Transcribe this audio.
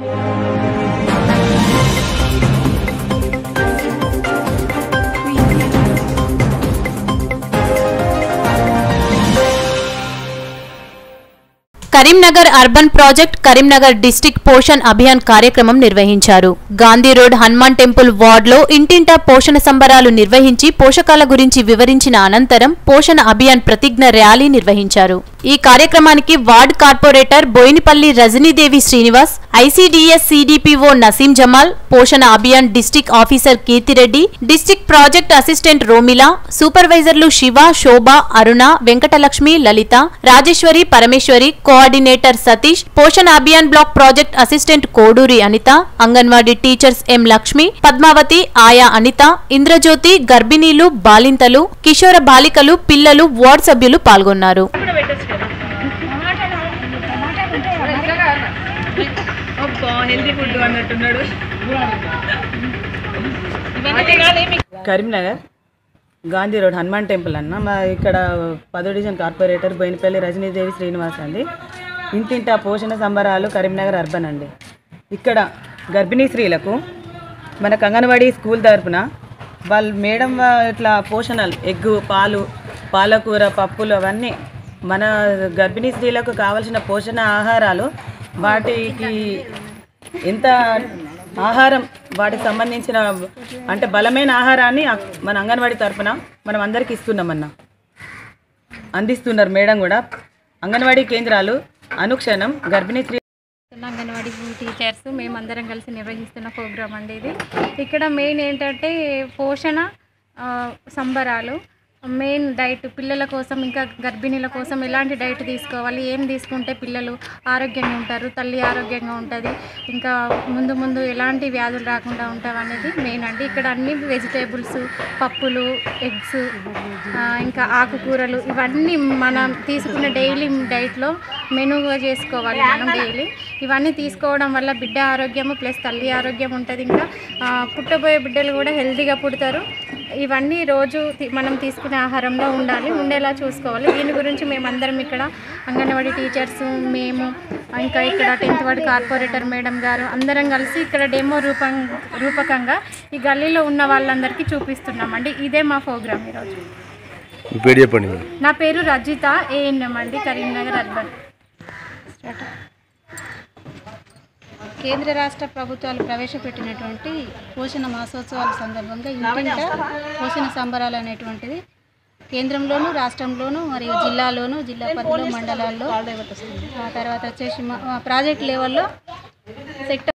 Karimnagar urban project Karimnagar district Poshan Abhiyan కార్యక్రమం నిర్వహించారు Gandhi road Hanuman temple వార్డులో ఇంటింటా పోషణ సంబరాలు నిర్వహించి పోషకాల గురించి వివరించిన అనంతరం పోషణ అభియాన్ ప్రతిజ్ఞ ర్యాలీ నిర్వహించారు ఈ కార్యక్రమానికి ward corporator Boinapalli Rajanidevi Srinivas ICDS CDPO Naseem Jamal Poshan Abhiyan district officer Keerthireddy district project assistant Romila సూపర్వైజర్లు Siva Shobha Aruna Venkatalakshmi Lalitha Rajeshwari Parameshwari coordinator Satish Poshan Abhiyan block project assistant Koduri Anitha Anganwadi teachers M Lakshmi Padmavathi ఆయా అనిత ఇంద్రజ్యోతి గర్భిణీలు బాలింతలు కిషోర బాలికలు పిల్లలు వార్డు సభ్యులు పాల్గొన్నారు అబ్బా హెల్దీ ఫుడ్ అన్నట్టున్నాడు కరీంనగర్ గాంధీ రోడ్ హనుమాన్ టెంపుల్ అన్న మా ఇక్కడ పదో డివిజన్ కార్పొరేటర్ బోయినపల్లి రజనీదేవి శ్రీనివాస్ అండి ఇంటింటా పోషణ సంబరాలు కరీంనగర్ అర్బన్ అండి ఇక్కడ గర్భిణీ స్త్రీలకు మన కంగనవాడి స్కూల్ తరపున వాళ్ళు మేడం వా- ఇట్లా పోషణలు ఎగ్గు పాలు పాలకూర పప్పులు అవన్నీ మన గర్భిణీ స్త్రీలకు కావలసిన పోషణ ఆహారాలు వాటికి ఎంత ఆహారం వాటికి సంబంధించిన అంటే బలమైన ఆహారాన్ని అక్- మన అంగన్వాడీ తరపున మనం అందరికి ఇస్తున్నామన్న అందిస్తున్నారు మేడం కూడా అంగన్వాడీ కేంద్రాలు అనుక్షణం గర్భిణీ స్త్రీ అంగన్వాడీ టీచర్స్ మేమందరం కలిసి నిర్వహిస్తున్న ప్రోగ్రామ్ అండి ఇది ఇక్కడ మెయిన్ ఏంటంటే పోషణ ఆ, సంబరాలు మెయిన్ డైట్ పిల్లల కోసం ఇంకా గర్భిణీల కోసం ఎలాంటి డైట్ తీసుకోవాలి ఏం తీసుకుంటే పిల్లలు ఆరోగ్యంగా ఉంటారు తల్లి ఆరోగ్యంగా ఉంటుంది ఇంకా ముందు ముందు ఎలాంటి వ్యాధులు రాకుండా ఉంటాం అనేది మెయిన్ అండి ఇక్కడ అన్ని వెజిటేబుల్స్ పప్పులు ఎగ్స్ ఇంకా ఆకుకూరలు ఇవన్నీ మనం తీసుకునే డైలీ డైట్లో మెనుగా చేసుకోవాలి మనం డైలీ ఇవన్నీ తీసుకోవడం వల్ల బిడ్డ ఆరోగ్యము ప్లస్ తల్లి ఆరోగ్యం ఉంటుంది ఇంకా ఆ, పుట్టబోయే బిడ్డలు కూడా హెల్తీగా పుడతారు ఇవన్నీ రోజు తి- మనం తీసుకునే ఆహారంలో ఉండాలి ఉండేలా చూసుకోవాలి దీని గురించి మేమందరం ఇక్కడ అంగన్వాడీ టీచర్స్ మేము ఇంకా ఇక్కడ టెన్త్ వార్డ్ కార్పొరేటర్ మేడం గారు అందరం కలిసి ఇక్కడ డెమో రూపం రూపకంగా ఈ గల్లీలో ఉన్న వాళ్ళందరికీ చూపిస్తున్నామండి ఇదే మా ప్రోగ్రామ్ ఈరోజు మీ పేరు చెప్పండి నా పేరు రజిత ఏఎన్ఎం అండి కరీంనగర్ అర్బన్ కేంద్ర రాష్ట్ర ప్రభుత్వాలు ప్రవేశపెట్టినటువంటి పోషణ మాసోత్సవాల సందర్భంగా ఇంటింట పోషణ సంబరాలు అనేటువంటిది కేంద్రంలోను రాష్ట్రంలోను మరియు జిల్లాలోను జిల్లా పరిధిలో మండలాల్లో ఆ తర్వాత వచ్చేసి మా- మా ప్రాజెక్ట్ లెవెల్లో సెక్టర్